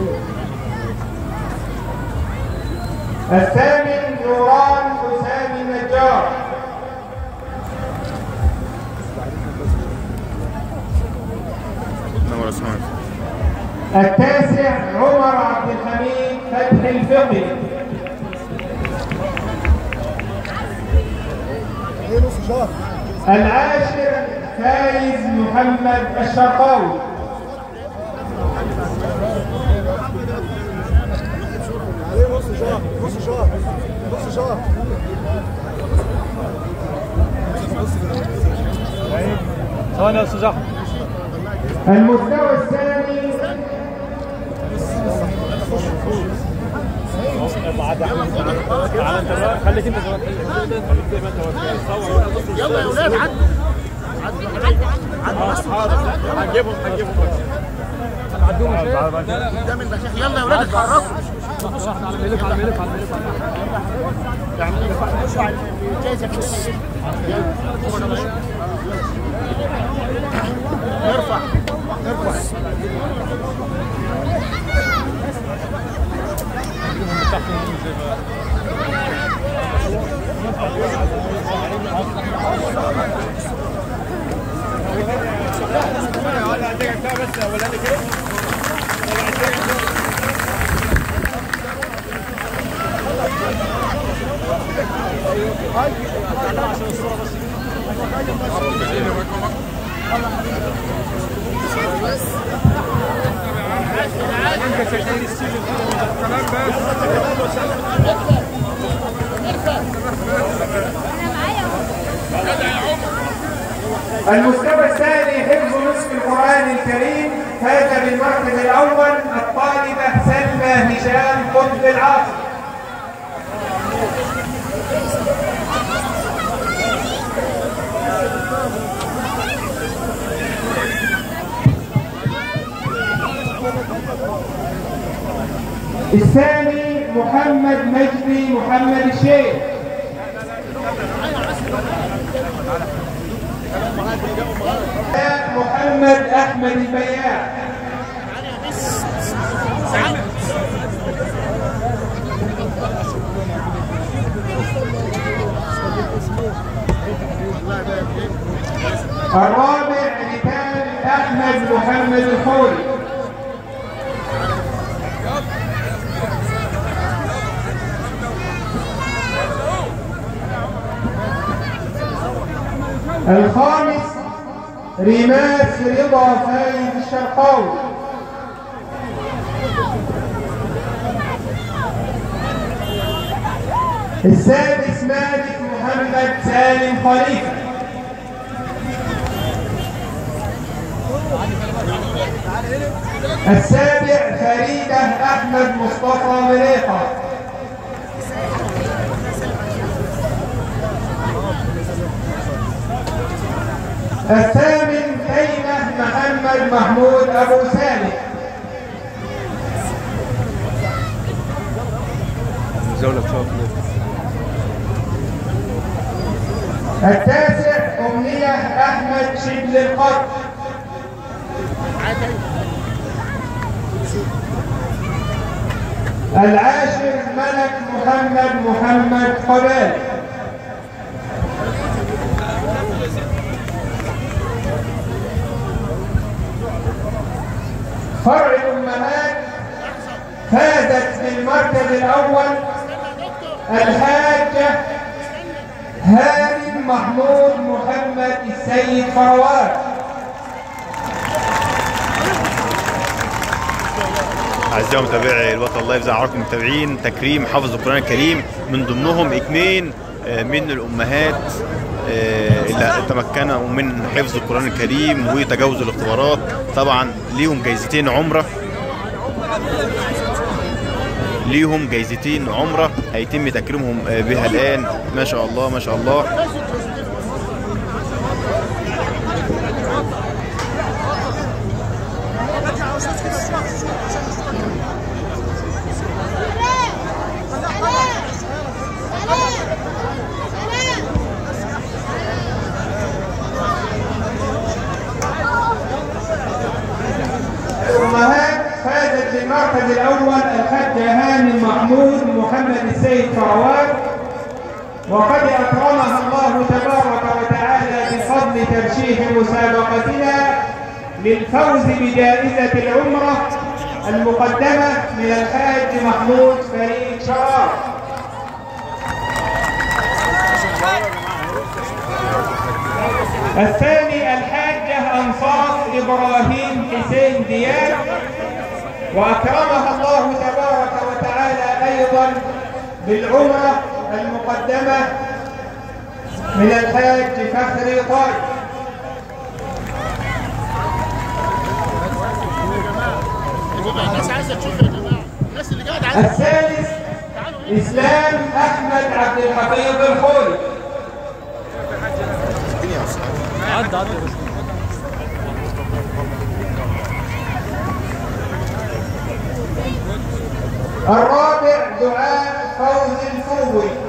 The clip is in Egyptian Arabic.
الثامن نوران حسام النجار نور اسمعك التاسع عمر عبد الحميد فتحي الفقي ايه نص شهر العاشر فايز محمد الشرقاوي عليه نص شهر نص شهر نص شهر ثواني يا استاذ احمد المستوى الثاني بعد تعالى انت بقى خليك انت زمان خليك زي ما انت واقف يلا يا اولاد عدوا عدوا حاضر هنجيبهم هنجيبهم عدوهم قدام المشايخ يلا يا اولاد اتحركوا على ميلك على ميلك على ميلك يعني ارفع الجايزه ارفع ارفع المستوى الثاني حفظ نصف القرآن الكريم فاز بالمركز الأول الطالبة سلمى هشام قطب العاصر الثاني محمد مجدي محمد الشيخ محمد احمد البياع الرابع لكان احمد محمد الخوري الخامس ريماس رضا فايز الشرقاوي السادس مالك محمد سالم خليفه السابع فريدة أحمد مصطفى مريقة الثامن كيمة محمد محمود أبو سالم زولة بشوف التاسع أمنية أحمد شبل القط العاشر ملك محمد محمد قبال فرع الأمهات فازت بالمركز الأول الحاجة هانم محمود محمد السيد فروات أعزائي متابعي الوطن لايف زي عارفكم متابعين تكريم حافظ القرآن الكريم من ضمنهم اثنين آه، من الأمهات آه، اللي تمكنوا من حفظ القرآن الكريم وتجاوز الاختبارات طبعا ليهم جايزتين عمرة ليهم جايزتين عمرة هيتم تكريمهم آه، بها الآن ما شاء الله ما شاء الله الأمهات فازت المركز الأول الحاج هاني محمود محمد السيد فروان وقد أكرمها الله تبارك وتعالى بفضل ترشيح مسابقتنا للفوز بجائزة العمرة المقدمة من الحاج محمود فريد شرار الثاني الحاجة أنصاف إبراهيم حسين دياب وأكرمها الله تبارك وتعالى أيضا بالعمرة المقدمة من الحاج فخري طارق الناس عايزه تشوف يا جماعه الناس اللي قاعده عايزه الثالث إسلام أحمد عبد الحفيظ الخولي الرابع دعاء فوز الفوي